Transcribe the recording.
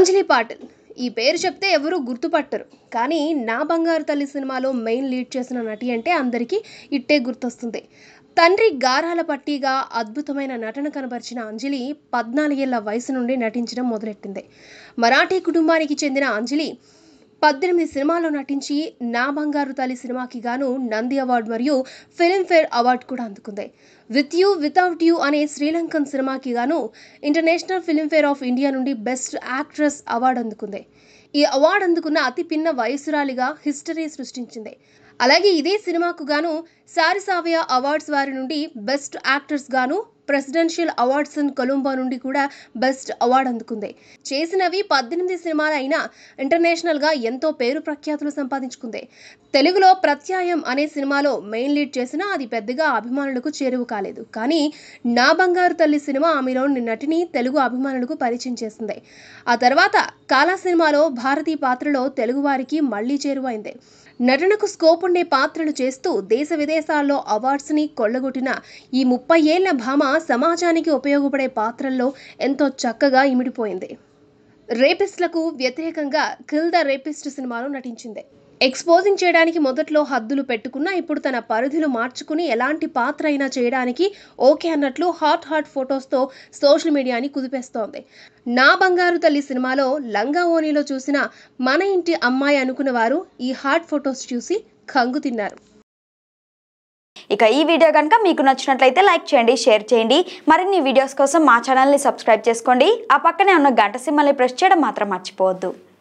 అంజలి పాటిల్ ఈ పేరు చెప్తే ఎవరు గుర్తుపట్టరు కానీ నా బంగారు తల్లి సినిమాలో మెయిన్ లీడ్ చేసిన నటి అంటే అందరికీ ఇట్టే గుర్తొస్తుంది తండ్రి గారాల పట్టీగా అద్భుతమైన నటన కనబరిచిన అంజలి పద్నాలుగేళ్ల వయసు నుండి నటించడం మొదలెట్టింది మరాఠీ కుటుంబానికి చెందిన అంజలి పద్దెనిమిది సినిమాల్లో నటించి నా బంగారు తల్లి సినిమాకి గాను నంది అవార్డు మరియు ఫిల్మ్ఫేర్ అవార్డు కూడా అందుకుంది విత్ యూ వితౌట్ యూ అనే శ్రీలంకన్ సినిమాకి గాను ఇంటర్నేషనల్ ఫిల్మ్ఫేర్ ఆఫ్ ఇండియా నుండి బెస్ట్ యాక్ట్రెస్ అవార్డు అందుకుంది ఈ అవార్డు అందుకున్న అతి పిన్న వయసురాలిగా హిస్టరీ సృష్టించింది అలాగే ఇదే సినిమాకు గాను సారిసావియా అవార్డ్స్ వారి నుండి బెస్ట్ యాక్టర్స్ గాను ప్రెసిడెన్షియల్ అవార్డ్స్ ఇన్ కొలంబో నుండి కూడా బెస్ట్ అవార్డు అందుకుంది చేసినవి పద్దెనిమిది సినిమాలు అయినా ఇంటర్నేషనల్గా ఎంతో పేరు ప్రఖ్యాతులు సంపాదించుకుంది తెలుగులో ప్రత్యాయం అనే సినిమాలో మెయిన్ లీడ్ చేసినా అది పెద్దగా అభిమానులకు చేరువు కాలేదు కానీ నా బంగారు తల్లి సినిమా ఆమెలోని నటిని తెలుగు అభిమానులకు పరిచయం చేసింది ఆ తర్వాత కాలా సినిమాలో భారతీ పాత్రలో తెలుగువారికి మళ్లీ చేరువైంది నటనకు స్కోప్ ఉండే పాత్రలు చేస్తూ దేశ విదేశాల్లో అవార్డ్స్ని కొల్లగొట్టిన ఈ ముప్పై ఏళ్ల భామ సమాజానికి ఉపయోగపడే పాత్రల్లో ఎంతో చక్కగా ఇమిడిపోయింది రేపిస్ట్లకు వ్యతిరేకంగా కిల్ ద రేపిస్ట్ సినిమాలో నటించింది ఎక్స్పోజింగ్ చేయడానికి మొదట్లో హద్దులు పెట్టుకున్నా ఇప్పుడు తన పరిధులు మార్చుకుని ఎలాంటి పాత్ర అయినా చేయడానికి ఓకే అన్నట్లు హాట్ హాట్ ఫొటోస్తో సోషల్ మీడియాని కుదిపేస్తోంది నా బంగారు తల్లి సినిమాలో లంగా ఓణిలో చూసిన మన ఇంటి అమ్మాయి అనుకున్న వారు ఈ హాట్ ఫొటోస్ చూసి కంగు తిన్నారు ఇక ఈ వీడియో కనుక మీకు నచ్చినట్లయితే లైక్ చేయండి షేర్ చేయండి మరిన్ని వీడియోస్ కోసం మా ఛానల్ని సబ్స్క్రైబ్ చేసుకోండి ఆ పక్కనే ఉన్న గంట సింబల్ని ప్రెస్ చేయడం మాత్రం మర్చిపోవద్దు